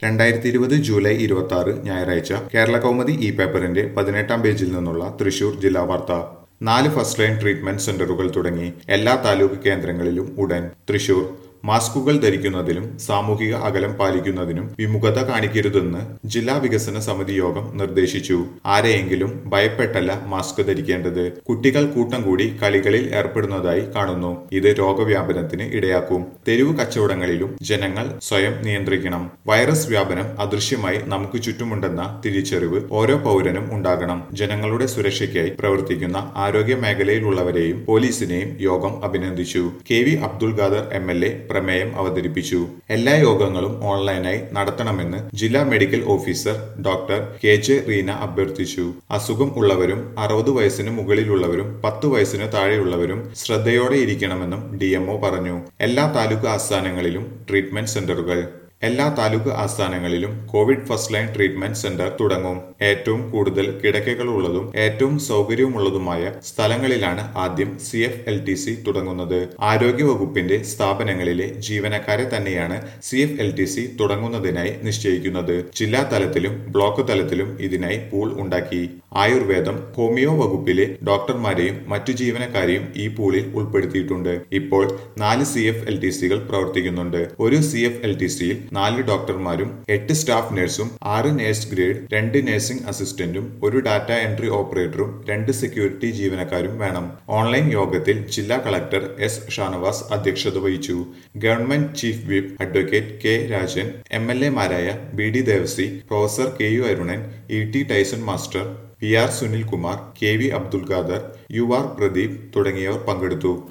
രണ്ടായിരത്തി ഇരുപത് ജൂലൈ ഇരുപത്തി ആറ് ഞായറാഴ്ച കേരള കൗമുദി ഇ പേപ്പറിന്റെ പതിനെട്ടാം പേജിൽ നിന്നുള്ള തൃശൂർ ജില്ലാ വാർത്ത നാല് ഫസ്റ്റ് ലൈൻ ട്രീറ്റ്മെന്റ് സെന്ററുകൾ തുടങ്ങി എല്ലാ താലൂക്ക് കേന്ദ്രങ്ങളിലും ഉടൻ തൃശൂർ മാസ്കുകൾ ധരിക്കുന്നതിലും സാമൂഹിക അകലം പാലിക്കുന്നതിനും വിമുഖത കാണിക്കരുതെന്ന് ജില്ലാ വികസന സമിതി യോഗം നിർദ്ദേശിച്ചു ആരെയെങ്കിലും ഭയപ്പെട്ടല്ല മാസ്ക് ധരിക്കേണ്ടത് കുട്ടികൾ കൂട്ടം കൂടി കളികളിൽ ഏർപ്പെടുന്നതായി കാണുന്നു ഇത് രോഗവ്യാപനത്തിന് ഇടയാക്കും തെരുവ് കച്ചവടങ്ങളിലും ജനങ്ങൾ സ്വയം നിയന്ത്രിക്കണം വൈറസ് വ്യാപനം അദൃശ്യമായി നമുക്ക് ചുറ്റുമുണ്ടെന്ന തിരിച്ചറിവ് ഓരോ പൗരനും ഉണ്ടാകണം ജനങ്ങളുടെ സുരക്ഷയ്ക്കായി പ്രവർത്തിക്കുന്ന ആരോഗ്യ മേഖലയിലുള്ളവരെയും പോലീസിനെയും യോഗം അഭിനന്ദിച്ചു K V Abdul Khader M L A പ്രമേയം അവതരിപ്പിച്ചു എല്ലാ യോഗങ്ങളും ഓൺലൈനായി നടത്തണമെന്ന് ജില്ലാ medical officer doctor K J Reena അഭ്യർത്ഥിച്ചു അസുഖം ഉള്ളവരും അറുപത് വയസ്സിന് മുകളിലുള്ളവരും പത്ത് വയസ്സിന് താഴെയുള്ളവരും ശ്രദ്ധയോടെ ഇരിക്കണമെന്നും ഡി പറഞ്ഞു എല്ലാ താലൂക്ക് ആസ്ഥാനങ്ങളിലും ട്രീറ്റ്മെന്റ് സെന്ററുകൾ എല്ലാ താലൂക്ക് ആസ്ഥാനങ്ങളിലും Covid first line treatment centre തുടങ്ങും ഏറ്റവും കൂടുതൽ കിടക്കകളുള്ളതും ഏറ്റവും സൗകര്യമുള്ളതുമായ സ്ഥലങ്ങളിലാണ് ആദ്യം C F L T C തുടങ്ങുന്നത് ആരോഗ്യ വകുപ്പിന്റെ സ്ഥാപനങ്ങളിലെ ജീവനക്കാരെ തന്നെയാണ് C F L T C തുടങ്ങുന്നതിനായി നിശ്ചയിക്കുന്നത് ജില്ലാ തലത്തിലും ബ്ലോക്ക് തലത്തിലും ഇതിനായി പൂൾ ഉണ്ടാക്കി ആയുർവേദം ഹോമിയോ വകുപ്പിലെ ഡോക്ടർമാരെയും മറ്റു ജീവനക്കാരെയും ഈ പൂളിൽ ഉൾപ്പെടുത്തിയിട്ടുണ്ട് ഇപ്പോൾ നാല് സി എഫ് എൽ ടി സികൾ പ്രവർത്തിക്കുന്നുണ്ട് ഒരു സി എഫ് എൽ ടി സിയിൽ നാല് ഡോക്ടർമാരും എട്ട് സ്റ്റാഫ് നഴ്സും ആറ് നഴ്സ് ഗ്രേഡ് രണ്ട് നഴ്സിംഗ് അസിസ്റ്റന്റും ഒരു ഡാറ്റ എൻട്രി ഓപ്പറേറ്ററും രണ്ട് സെക്യൂരിറ്റി ജീവനക്കാരും വേണം ഓൺലൈൻ യോഗത്തിൽ ജില്ലാ കളക്ടർ എസ് ഷാനവാസ് അധ്യക്ഷത വഹിച്ചു government chief whip advocate K Rajan M L എമാരായ B D Devasi professor K U Arunan E T Tyson master P R Sunilkumar K V Abdul Khader U R Pradeep തുടങ്ങിയവർ പങ്കെടുത്തു